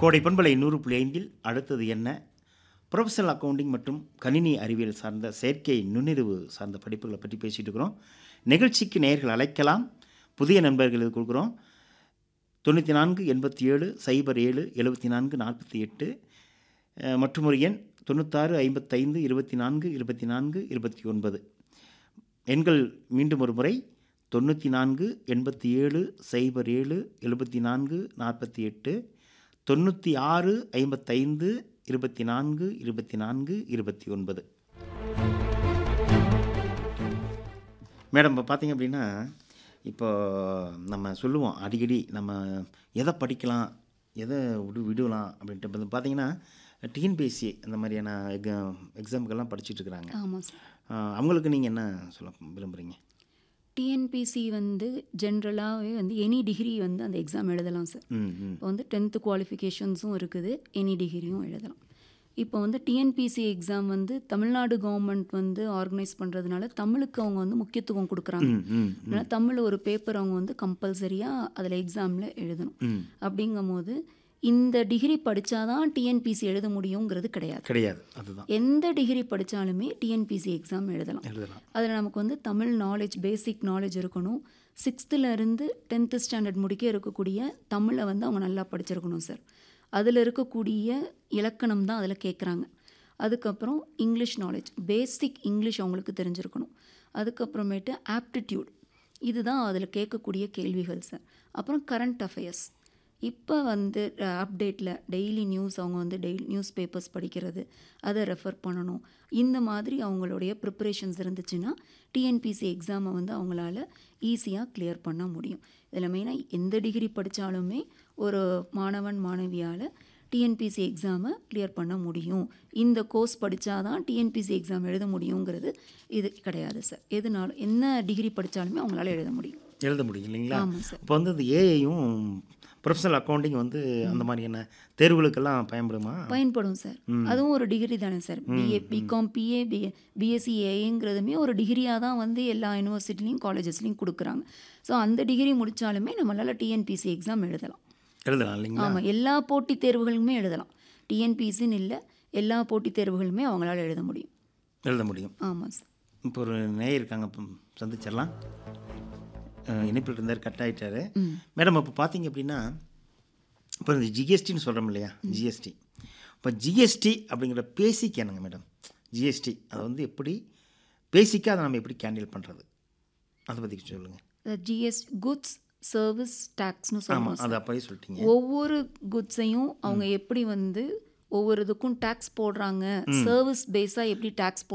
கோடை பண்பலை நூறு புள்ளி ஐந்தில் அடுத்தது என்ன ப்ரொஃபஷனல் அக்கவுண்டிங் மற்றும் கணினி அறிவியல் சார்ந்த செயற்கை நுண்ணறிவு சார்ந்த படிப்புகளை பற்றி பேசிகிட்டு இருக்கிறோம் நிகழ்ச்சிக்கு நேயர்கள் அழைக்கலாம் புதிய நண்பர்களுக்கு கொடுக்குறோம் தொண்ணூற்றி நான்கு எண்பத்தி ஏழு சைபர் ஏழு எழுபத்தி நான்கு நாற்பத்தி எட்டு மற்றும் ஒரு எண் தொண்ணூத்தாறு ஐம்பத்தைந்து இருபத்தி நான்கு இருபத்தி நான்கு இருபத்தி ஒன்பது எண்கள் மீண்டும் ஒரு முறை தொண்ணூற்றி நான்கு எண்பத்தி ஏழு சைபர் ஏழு எழுபத்தி நான்கு நாற்பத்தி எட்டு தொண்ணூற்றி ஆறு ஐம்பத்தைந்து இருபத்தி நான்கு இருபத்தி நான்கு இருபத்தி ஒன்பது மேடம் இப்போ பார்த்தீங்க அப்படின்னா இப்போ நம்ம சொல்லுவோம் அடிக்கடி நம்ம எதை படிக்கலாம் எதை விடு விடலாம் அப்படின்ட்டு இப்போ பார்த்தீங்கன்னா டிஎன்பிஎஸ்சி அந்த மாதிரியான எக்ஸாம் எக்ஸாமுக்கெல்லாம் படிச்சுட்டு இருக்கிறாங்க ஆமாம் சார் ஆஹ் அவங்களுக்கு நீங்கள் என்ன சொல்ல விரும்புகிறீங்க டிஎன்பிசி வந்து ஜென்ரலாகவே வந்து எனி டிகிரி வந்து அந்த எக்ஸாம் எழுதலாம் சார் ம் ம் இப்போ வந்து டென்த்து குவாலிஃபிகேஷன்ஸும் இருக்குது எனி டிகிரியும் எழுதலாம் இப்போ வந்து டிஎன்பிசி எக்ஸாம் வந்து தமிழ்நாடு கவர்மெண்ட் வந்து ஆர்கனைஸ் பண்ணுறதுனால தமிழுக்கு அவங்க வந்து முக்கியத்துவம் கொடுக்குறாங்க ம் ம் அதனால் தமிழ் ஒரு பேப்பர் அவங்க வந்து கம்பல்சரியாக அதில் எக்ஸாமில் எழுதணும் ம் அப்படிங்கும்போது இந்த டிகிரி படித்தாதான் டிஎன்பிசி எழுத முடியுங்கிறது கிடையாது கிடையாது அதுதான் எந்த டிகிரி படித்தாலுமே டிஎன்பிசி எக்ஸாம் எழுதலாம் எழுதலாம் அதில் நமக்கு வந்து தமிழ் நாலேஜ் பேசிக் நாலேஜ் இருக்கணும் சிக்ஸ்த்துல இருந்து டென்த்து ஸ்டாண்டர்ட் முடிக்க இருக்கக்கூடிய தமிழை வந்து அவங்க நல்லா படிச்சிருக்கணும் சார் அதில் இருக்கக்கூடிய இலக்கணம் தான் அதில் கேட்குறாங்க அதுக்கப்புறம் இங்கிலீஷ் நாலேஜ் பேசிக் இங்கிலீஷ் அவங்களுக்கு தெரிஞ்சிருக்கணும் அதுக்கப்புறமேட்டு ஆப்டிடியூட் இதுதான் அதில் கேட்கக்கூடிய கேள்விகள் சார் அப்புறம் கரண்ட் அஃபேர்ஸ் இப்போ வந்து அப்டேட்டில் டெய்லி நியூஸ் அவங்க வந்து டெய்லி நியூஸ் பேப்பர்ஸ் படிக்கிறது அதை ரெஃபர் பண்ணணும் இந்த மாதிரி அவங்களுடைய ப்ரிப்பரேஷன்ஸ் இருந்துச்சுன்னா டிஎன்பிசி எக்ஸாமை வந்து அவங்களால ஈஸியாக கிளியர் பண்ண முடியும் இதில் மெயினாக எந்த டிகிரி படித்தாலுமே ஒரு மாணவன் மாணவியால் டிஎன்பிசி எக்ஸாமை கிளியர் பண்ண முடியும் இந்த கோர்ஸ் படித்தாதான் டிஎன்பிசி எக்ஸாம் எழுத முடியுங்கிறது இது கிடையாது சார் எதுனாலும் என்ன டிகிரி படித்தாலுமே அவங்களால எழுத முடியும் எழுத முடியும் இல்லைங்களா ஆமாம் சார் இப்போ வந்து இந்த ஏஐயும் ப்ரொஃபஷனல் அக்கௌண்டிங் வந்து அந்த மாதிரியான தேர்வுகளுக்கெல்லாம் பயன்படுமா பயன்படும் சார் அதுவும் ஒரு டிகிரி தானே sir BA BCom BA BA BSc ஏங்கிறதுமே ஒரு டிகிரியாக தான் வந்து எல்லா யூனிவர்சிட்டிலையும் காலேஜஸ்லையும் கொடுக்குறாங்க ஸோ அந்த டிகிரி முடித்தாலுமே நம்மளால் டிஎன்பிசி எக்ஸாம் எழுதலாம் எழுதலாம் இல்லைங்களா ஆமாம் எல்லா போட்டித் தேர்வுகளுமே எழுதலாம் டிஎன்பிசின்னு இல்லை எல்லா போட்டித் தேர்வுகளுமே அவங்களால எழுத முடியும் எழுத முடியும் ஆமாம் சார் இப்போ ஒரு நேயர் இருக்காங்க இப்போ சந்திச்சிடலாம் அஹ் இணைப்பில் இருந்தார் கட் ஆகிட்டாரு மேடம் இப்போ பார்த்தீங்க அப்படின்னா இப்போ இந்த ஜிஎஸ்டின்னு சொல்கிறோம் இல்லையா ஜிஎஸ்டி இப்போ ஜிஎஸ்டி அப்படிங்கிற பேசிக் என்னங்க மேடம் ஜிஎஸ்டி அதை வந்து எப்படி பேசிக்காக அதை நம்ம எப்படி கேண்டில் பண்ணுறது அதை பற்றி சொல்லுங்கள் ஜிஎஸ் குட்ஸ் சர்வீஸ் டேக்ஸ்னு சொல்லுவோம் ஆமாம் அதை அப்படியே சொல்லிட்டீங்க ஒவ்வொரு குட்ஸையும் அவங்க எப்படி வந்து ஒவ்வொரு இதுக்கும் டேக்ஸ் போடுறாங்க சர்வீஸ் பேஸாக எப்படி டேக்ஸ்